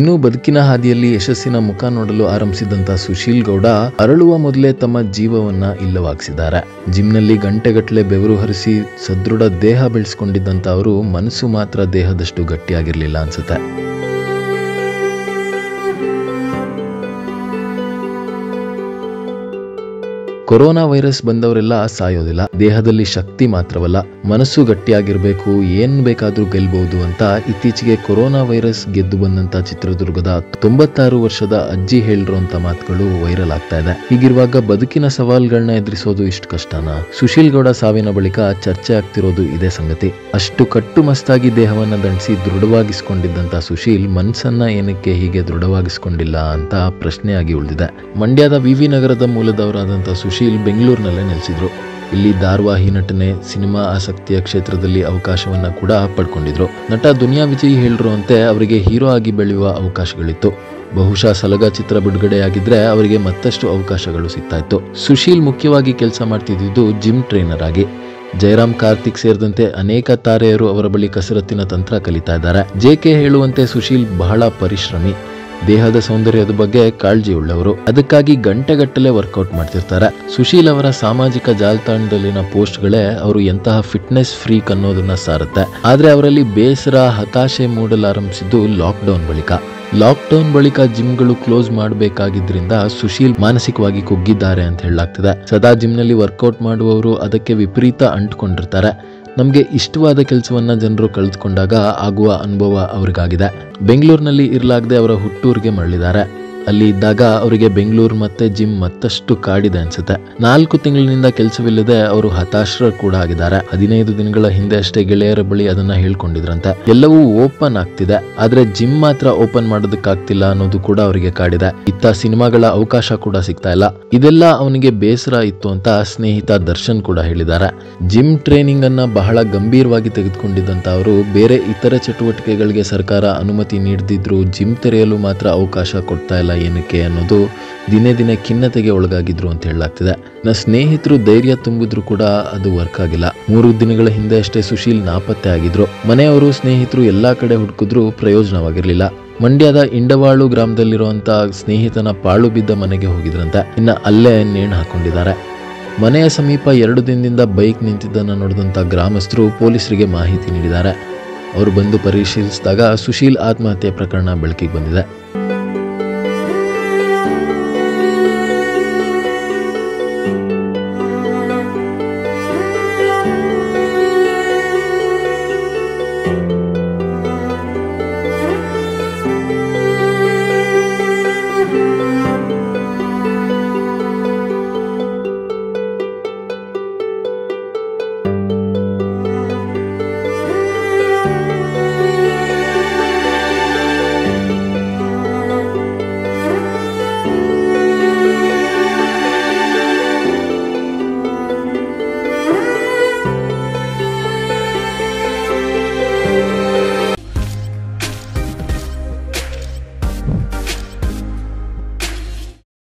ಇನ್ನು ಬದುಕಿನ ಹಾದಿಯಲ್ಲಿ ಯಶಸ್ಸಿನ ಮುಖ ನೋಡಲು ಆರಂಭಿಸಿದಂತ ಸುಶೀಲ್ ಗೌಡ ಅರಳುವ ಮೊದಲೇ ತಮ್ಮ ಜೀವವನ್ನ ಇಲ್ಲವಾಗಿಸಿದ್ದಾರೆ ಜಿಮ್ನಲ್ಲಿ ಗಂಟೆಗಟ್ಟಲೆ ಬೆವರು ಹರಿಸಿ ಸದೃಢ ದೇಹ ಬೆಳೆಸ್ಕೊಂಡಿದ್ದಂತ ಅವರು ಮನಸ್ಸು ಮಾತ್ರ ದೇಹದಷ್ಟು ಗಟ್ಟಿಯಾಗಿರ್ಲಿಲ್ಲ ಅನ್ಸುತ್ತೆ ಕೊರೋನಾ ವೈರಸ್ ಬಂದವರೆಲ್ಲ ಸಾಯೋದಿಲ್ಲ ದೇಹದಲ್ಲಿ ಶಕ್ತಿ ಮಾತ್ರವಲ್ಲ ಮನಸ್ಸು ಗಟ್ಟಿಯಾಗಿರ್ಬೇಕು ಏನ್ ಬೇಕಾದ್ರೂ ಗೆಲ್ಬಹುದು ಅಂತ ಇತ್ತೀಚೆಗೆ ಕೊರೋನಾ ವೈರಸ್ ಗೆದ್ದು ಬಂದಂತ ಚಿತ್ರದುರ್ಗದ ತೊಂಬತ್ತಾರು ವರ್ಷದ ಅಜ್ಜಿ ಹೇಳಿರುವಂತ ಮಾತುಗಳು ವೈರಲ್ ಆಗ್ತಾ ಇದೆ ಹೀಗಿರುವಾಗ ಬದುಕಿನ ಸವಾಲ್ಗಳನ್ನ ಎದುರಿಸೋದು ಇಷ್ಟು ಕಷ್ಟನಾ ಸುಶೀಲ್ ಗೌಡ ಸಾವಿನ ಬಳಿಕ ಚರ್ಚೆ ಆಗ್ತಿರೋದು ಇದೇ ಸಂಗತಿ ಅಷ್ಟು ಕಟ್ಟುಮಸ್ತಾಗಿ ದೇಹವನ್ನ ದಂಡಿಸಿ ದೃಢವಾಗಿಸ್ಕೊಂಡಿದ್ದಂತ ಸುಶೀಲ್ ಮನ್ಸನ್ನ ಏನಕ್ಕೆ ಹೀಗೆ ದೃಢವಾಗಿಸ್ಕೊಂಡಿಲ್ಲ ಅಂತ ಪ್ರಶ್ನೆಯಾಗಿ ಉಳಿದಿದೆ ಮಂಡ್ಯದ ವಿವಿ ನಗರದ ಮೂಲದವರಾದಂಥ ಸುಶೀಲ್ ಬೆಂಗಳೂರಿನಲ್ಲೇ ನೆಲೆಸಿದ್ರು ಇಲ್ಲಿ ಧಾರವಾಹಿ ನಟನೆ ಸಿನಿಮಾ ಆಸಕ್ತಿಯ ಕ್ಷೇತ್ರದಲ್ಲಿ ಅವಕಾಶವನ್ನ ಕೂಡ ಪಡ್ಕೊಂಡಿದ್ರು ನಟ ದುನಿಯಾ ವಿಜಯ್ ಹೇಳಿರುವಂತೆ ಅವರಿಗೆ ಹೀರೋ ಆಗಿ ಬೆಳೆಯುವ ಅವಕಾಶಗಳಿತ್ತು ಬಹುಶಃ ಸಲಗ ಚಿತ್ರ ಬಿಡುಗಡೆಯಾಗಿದ್ರೆ ಅವರಿಗೆ ಮತ್ತಷ್ಟು ಅವಕಾಶಗಳು ಸಿಗ್ತಾ ಇತ್ತು ಸುಶೀಲ್ ಮುಖ್ಯವಾಗಿ ಕೆಲಸ ಮಾಡ್ತಿದ್ದಿದ್ದು ಜಿಮ್ ಟ್ರೈನರ್ ಆಗಿ ಜಯರಾಮ್ ಕಾರ್ತಿಕ್ ಸೇರಿದಂತೆ ಅನೇಕ ತಾರೆಯರು ಅವರ ಬಳಿ ಕಸರತ್ತಿನ ತಂತ್ರ ಕಲಿತಾ ಇದ್ದಾರೆ ಜೆಕೆ ಹೇಳುವಂತೆ ಸುಶೀಲ್ ಬಹಳ ಪರಿಶ್ರಮಿ ದೇಹದ ಸೌಂದರ್ಯದ ಬಗ್ಗೆ ಕಾಳಜಿ ಉಳ್ಳವರು ಅದಕ್ಕಾಗಿ ಗಂಟೆಗಟ್ಟಲೆ ವರ್ಕೌಟ್ ಮಾಡ್ತಿರ್ತಾರೆ ಸುಶೀಲ್ ಅವರ ಸಾಮಾಜಿಕ ಜಾಲತಾಣದಲ್ಲಿನ ಪೋಸ್ಟ್ಗಳೇ ಅವರು ಎಂತಹ ಫಿಟ್ನೆಸ್ ಫ್ರೀಕ್ ಅನ್ನೋದನ್ನ ಸಾರುತ್ತೆ ಆದ್ರೆ ಅವರಲ್ಲಿ ಬೇಸರ ಹತಾಶೆ ಮೂಡಲಾರಂಭಿಸಿದ್ದು ಲಾಕ್ಡೌನ್ ಬಳಿಕ ಲಾಕ್ಡೌನ್ ಬಳಿಕ ಜಿಮ್ಗಳು ಕ್ಲೋಸ್ ಮಾಡಬೇಕಾಗಿದ್ರಿಂದ ಸುಶೀಲ್ ಮಾನಸಿಕವಾಗಿ ಕುಗ್ಗಿದ್ದಾರೆ ಅಂತ ಹೇಳಲಾಗ್ತಿದೆ ಸದಾ ಜಿಮ್ನಲ್ಲಿ ವರ್ಕೌಟ್ ಮಾಡುವವರು ಅದಕ್ಕೆ ವಿಪರೀತ ಅಂಟ್ಕೊಂಡಿರ್ತಾರೆ ನಮಗೆ ಇಷ್ಟವಾದ ಕೆಲಸವನ್ನ ಜನರು ಕಳೆದುಕೊಂಡಾಗ ಆಗುವ ಅನುಭವ ಅವ್ರಿಗಾಗಿದೆ ಬೆಂಗಳೂರಿನಲ್ಲಿ ಇರಲಾಗದೆ ಅವರ ಹುಟ್ಟೂರಿಗೆ ಮರಳಿದ್ದಾರೆ ಅಲ್ಲಿ ಇದ್ದಾಗ ಅವರಿಗೆ ಬೆಂಗಳೂರು ಮತ್ತೆ ಜಿಮ್ ಮತ್ತಷ್ಟು ಕಾಡಿದೆ ಅನ್ಸುತ್ತೆ ನಾಲ್ಕು ತಿಂಗಳಿನಿಂದ ಕೆಲಸವಿಲ್ಲದೆ ಅವರು ಹತಾಶರ ಕೂಡ ಆಗಿದ್ದಾರೆ ಹದಿನೈದು ದಿನಗಳ ಹಿಂದೆ ಅಷ್ಟೇ ಗೆಳೆಯರ ಬಳಿ ಅದನ್ನ ಹೇಳ್ಕೊಂಡಿದ್ರಂತೆ ಎಲ್ಲವೂ ಓಪನ್ ಆಗ್ತಿದೆ ಆದ್ರೆ ಜಿಮ್ ಮಾತ್ರ ಓಪನ್ ಮಾಡೋದಕ್ಕಾಗ್ತಿಲ್ಲ ಅನ್ನೋದು ಕೂಡ ಅವರಿಗೆ ಕಾಡಿದೆ ಇತ್ತ ಸಿನಿಮಾಗಳ ಅವಕಾಶ ಕೂಡ ಸಿಗ್ತಾ ಇಲ್ಲ ಇದೆಲ್ಲ ಅವನಿಗೆ ಬೇಸರ ಇತ್ತು ಅಂತ ಸ್ನೇಹಿತ ದರ್ಶನ್ ಕೂಡ ಹೇಳಿದ್ದಾರೆ ಜಿಮ್ ಟ್ರೈನಿಂಗ್ ಅನ್ನ ಬಹಳ ಗಂಭೀರವಾಗಿ ತೆಗೆದುಕೊಂಡಿದ್ದಂತ ಅವರು ಬೇರೆ ಇತರ ಚಟುವಟಿಕೆಗಳಿಗೆ ಸರ್ಕಾರ ಅನುಮತಿ ನೀಡದಿದ್ರು ಜಿಮ್ ತೆರೆಯಲು ಮಾತ್ರ ಅವಕಾಶ ಕೊಡ್ತಾ ಇಲ್ಲ ಏನಕ್ಕೆ ಅನ್ನೋದು ದಿನೇ ದಿನೇ ಖಿನ್ನತೆಗೆ ಒಳಗಾಗಿದ್ರು ಅಂತ ಹೇಳಲಾಗ್ತಿದೆ ನನ್ನ ಸ್ನೇಹಿತರು ಧೈರ್ಯ ತುಂಬಿದ್ರು ಕೂಡ ಅದು ವರ್ಕ್ ಆಗಿಲ್ಲ ಮೂರು ದಿನಗಳ ಹಿಂದೆ ಅಷ್ಟೇ ಸುಶೀಲ್ ನಾಪತ್ತೆ ಆಗಿದ್ರು ಮನೆಯವರು ಸ್ನೇಹಿತರು ಎಲ್ಲಾ ಕಡೆ ಹುಡುಕಿದ್ರು ಪ್ರಯೋಜನವಾಗಿರ್ಲಿಲ್ಲ ಮಂಡ್ಯದ ಇಂಡವಾಳು ಗ್ರಾಮದಲ್ಲಿರುವಂತ ಸ್ನೇಹಿತನ ಪಾಳು ಬಿದ್ದ ಮನೆಗೆ ಹೋಗಿದ್ರಂತೆ ಇನ್ನ ಅಲ್ಲೇ ನೇಣು ಹಾಕೊಂಡಿದ್ದಾರೆ ಮನೆಯ ಸಮೀಪ ಎರಡು ದಿನದಿಂದ ಬೈಕ್ ನಿಂತಿದ್ದನ್ನು ನೋಡಿದಂಥ ಗ್ರಾಮಸ್ಥರು ಪೊಲೀಸರಿಗೆ ಮಾಹಿತಿ ನೀಡಿದ್ದಾರೆ ಅವರು ಬಂದು ಪರಿಶೀಲಿಸಿದಾಗ ಸುಶೀಲ್ ಆತ್ಮಹತ್ಯೆ ಪ್ರಕರಣ ಬೆಳಕಿಗೆ ಬಂದಿದೆ